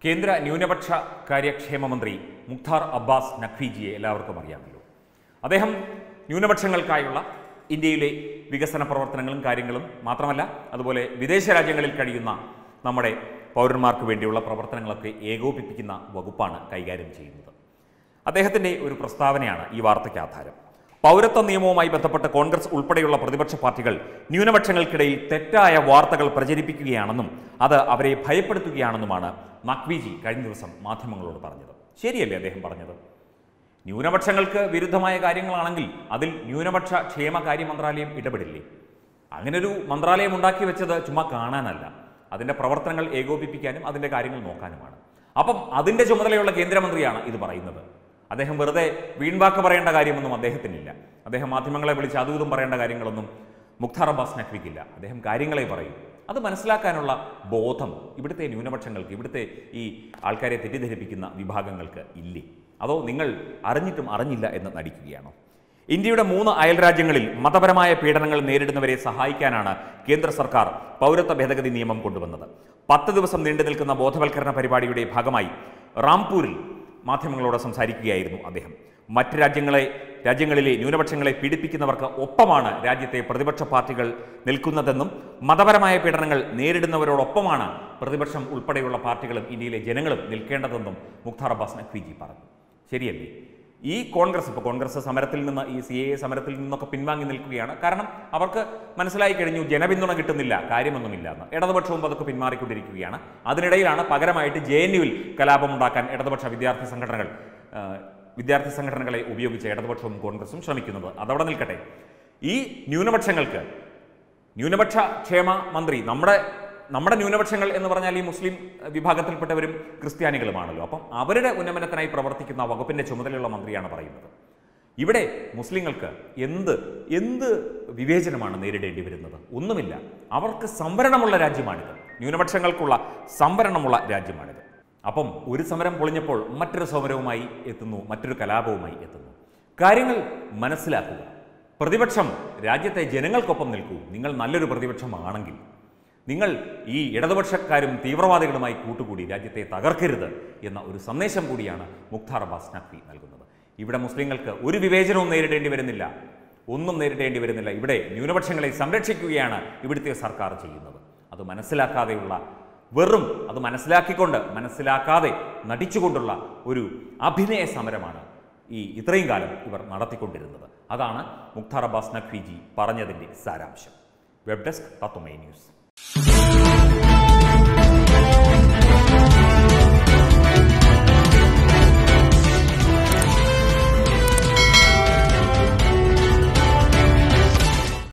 കേന്ദ്ര ന്യൂനപക്ഷ കാര്യക്ഷേമ മന്ത്രി മുഖ്താർ അബ്ബാസ് നഖ്വിജിയെ എല്ലാവർക്കും അറിയാമല്ലോ അദ്ദേഹം ന്യൂനപക്ഷങ്ങൾക്കായുള്ള ഇന്ത്യയിലെ വികസന പ്രവർത്തനങ്ങളും കാര്യങ്ങളും മാത്രമല്ല അതുപോലെ വിദേശ രാജ്യങ്ങളിൽ കഴിയുന്ന നമ്മുടെ പൗരന്മാർക്ക് വേണ്ടിയുള്ള പ്രവർത്തനങ്ങളൊക്കെ ഏകോപിപ്പിക്കുന്ന വകുപ്പാണ് കൈകാര്യം ചെയ്യുന്നത് അദ്ദേഹത്തിൻ്റെ ഒരു പ്രസ്താവനയാണ് ഈ വാർത്തയ്ക്ക് ആധാരം പൗരത്വ നിയമവുമായി ബന്ധപ്പെട്ട് കോൺഗ്രസ് ഉൾപ്പെടെയുള്ള പ്രതിപക്ഷ പാർട്ടികൾ ന്യൂനപക്ഷങ്ങൾക്കിടയിൽ തെറ്റായ വാർത്തകൾ പ്രചരിപ്പിക്കുകയാണെന്നും അത് അവരെ ഭയപ്പെടുത്തുകയാണെന്നുമാണ് നഖ്വിജി കഴിഞ്ഞ ദിവസം മാധ്യമങ്ങളോട് പറഞ്ഞത് ശരിയല്ലേ അദ്ദേഹം പറഞ്ഞത് ന്യൂനപക്ഷങ്ങൾക്ക് വിരുദ്ധമായ കാര്യങ്ങളാണെങ്കിൽ അതിൽ ന്യൂനപക്ഷ ക്ഷേമകാര്യ മന്ത്രാലയം ഇടപെടില്ലേ അങ്ങനൊരു മന്ത്രാലയം ഉണ്ടാക്കി വെച്ചത് ചുമ്മാ കാണാനല്ല അതിൻ്റെ പ്രവർത്തനങ്ങൾ ഏകോപിപ്പിക്കാനും അതിൻ്റെ കാര്യങ്ങൾ നോക്കാനുമാണ് അപ്പം അതിൻ്റെ ചുമതലയുള്ള കേന്ദ്രമന്ത്രിയാണ് ഇത് പറയുന്നത് അദ്ദേഹം വെറുതെ വീൺവാക്ക് പറയേണ്ട കാര്യമൊന്നും അദ്ദേഹത്തിനില്ല അദ്ദേഹം മാധ്യമങ്ങളെ വിളിച്ച് അതും ഇതും പറയേണ്ട കാര്യങ്ങളൊന്നും മുഖ്താർ അബ്ബാസ് നഖ്വിക്കില്ല അദ്ദേഹം കാര്യങ്ങളെ പറയും അത് മനസ്സിലാക്കാനുള്ള ബോധം ഇവിടുത്തെ ന്യൂനപക്ഷങ്ങൾക്ക് ഇവിടുത്തെ ഈ ആൾക്കാരെ തെറ്റിദ്ധരിപ്പിക്കുന്ന വിഭാഗങ്ങൾക്ക് ഇല്ലേ അതോ നിങ്ങൾ അറിഞ്ഞിട്ടും അറിഞ്ഞില്ല എന്ന് നടിക്കുകയാണോ ഇന്ത്യയുടെ മൂന്ന് അയൽരാജ്യങ്ങളിൽ മതപരമായ പീഡനങ്ങൾ നേരിടുന്നവരെ സഹായിക്കാനാണ് കേന്ദ്ര സർക്കാർ പൗരത്വ ഭേദഗതി നിയമം കൊണ്ടുവന്നത് പത്ത് ദിവസം നീണ്ടു നിൽക്കുന്ന ബോധവൽക്കരണ പരിപാടിയുടെ ഭാഗമായി റാംപൂരിൽ മാധ്യമങ്ങളോട് സംസാരിക്കുകയായിരുന്നു അദ്ദേഹം മറ്റ് രാജ്യങ്ങളെ രാജ്യങ്ങളിലെ ന്യൂനപക്ഷങ്ങളെ പീഡിപ്പിക്കുന്നവർക്ക് ഒപ്പമാണ് രാജ്യത്തെ പ്രതിപക്ഷ പാർട്ടികൾ നിൽക്കുന്നതെന്നും മതപരമായ പീഡനങ്ങൾ നേരിടുന്നവരോടൊപ്പമാണ് പ്രതിപക്ഷം ഉൾപ്പെടെയുള്ള പാർട്ടികളും ഇന്ത്യയിലെ ജനങ്ങളും നിൽക്കേണ്ടതെന്നും മുഖ്താർ അബ്ബാസ് നഖ്വിജി പറഞ്ഞു ശരിയല്ലേ ഈ കോൺഗ്രസ് ഇപ്പോൾ കോൺഗ്രസ് സമരത്തിൽ നിന്ന് ഈ സി എ സമരത്തിൽ നിന്നൊക്കെ പിൻവാങ്ങി നിൽക്കുകയാണ് കാരണം അവർക്ക് മനസ്സിലായി കഴിഞ്ഞു ജനപിന്തുണ കിട്ടുന്നില്ല കാര്യമൊന്നുമില്ല എന്ന് ഇടതുപക്ഷവും അതൊക്കെ പിന്മാറിക്കൊണ്ടിരിക്കുകയാണ് അതിനിടയിലാണ് പകരമായിട്ട് ജെ എൻ യുവിൽ കലാപമുണ്ടാക്കാൻ ഇടതുപക്ഷ വിദ്യാർത്ഥി സംഘടനകൾ ആ, വിദ്യാർത്ഥി സംഘടനകളെ ഉപയോഗിച്ച് ഇടതുപക്ഷവും കോൺഗ്രസും ശ്രമിക്കുന്നത് അതവിടെ നിൽക്കട്ടെ ഈ ന്യൂനപക്ഷങ്ങൾക്ക് ന്യൂനപക്ഷ ക്ഷേമ മന്ത്രി നമ്മുടെ നമ്മുടെ ന്യൂനപക്ഷങ്ങൾ എന്ന് പറഞ്ഞാൽ ഈ മുസ്ലിം വിഭാഗത്തിൽപ്പെട്ടവരും ക്രിസ്ത്യാനികളുമാണല്ലോ അപ്പം അവരുടെ ഉന്നമനത്തിനായി പ്രവർത്തിക്കുന്ന വകുപ്പിന്റെ ചുമതലയുള്ള മന്ത്രിയാണ് പറയുന്നത് ഇവിടെ മുസ്ലിങ്ങൾക്ക് എന്ത് എന്ത് വിവേചനമാണ് നേരിടേണ്ടി വരുന്നത് ഒന്നുമില്ല അവർക്ക് സംവരണമുള്ള രാജ്യമാണിത് ന്യൂനപക്ഷങ്ങൾക്കുള്ള സംവരണമുള്ള രാജ്യമാണിത് അപ്പം ഒരു സമരം പൊളിഞ്ഞപ്പോൾ മറ്റൊരു സമരവുമായി എത്തുന്നു മറ്റൊരു കലാപവുമായി എത്തുന്നു കാര്യങ്ങൾ മനസ്സിലാക്കുക പ്രതിപക്ഷം രാജ്യത്തെ ജനങ്ങൾക്കൊപ്പം നിൽക്കൂ നിങ്ങൾ നല്ലൊരു പ്രതിപക്ഷമാണെങ്കിൽ നിങ്ങൾ ഈ ഇടതുപക്ഷക്കാരും തീവ്രവാദികളുമായി കൂട്ടുകൂടി രാജ്യത്തെ തകർക്കരുത് എന്ന ഒരു സന്ദേശം കൂടിയാണ് മുഖ്താർ അബ്ബാസ് നഖ്വി നൽകുന്നത് ഇവിടെ മുസ്ലിങ്ങൾക്ക് ഒരു വിവേചനവും നേരിടേണ്ടി വരുന്നില്ല ഒന്നും നേരിടേണ്ടി വരുന്നില്ല ഇവിടെ ന്യൂനപക്ഷങ്ങളെ സംരക്ഷിക്കുകയാണ് ഇവിടുത്തെ സർക്കാർ ചെയ്യുന്നത് അത് മനസ്സിലാക്കാതെയുള്ള വെറും അത് മനസ്സിലാക്കിക്കൊണ്ട് മനസ്സിലാക്കാതെ നടിച്ചുകൊണ്ടുള്ള ഒരു അഭിനയ സമരമാണ് ഈ ഇത്രയും കാലം ഇവർ നടത്തിക്കൊണ്ടിരുന്നത് അതാണ് മുഖ്താർ അബ്ബാസ് നഖ്വിജി പറഞ്ഞതിൻ്റെ സാരാംശം വെബ് ഡെസ്ക് തത്വമേ ന്യൂസ്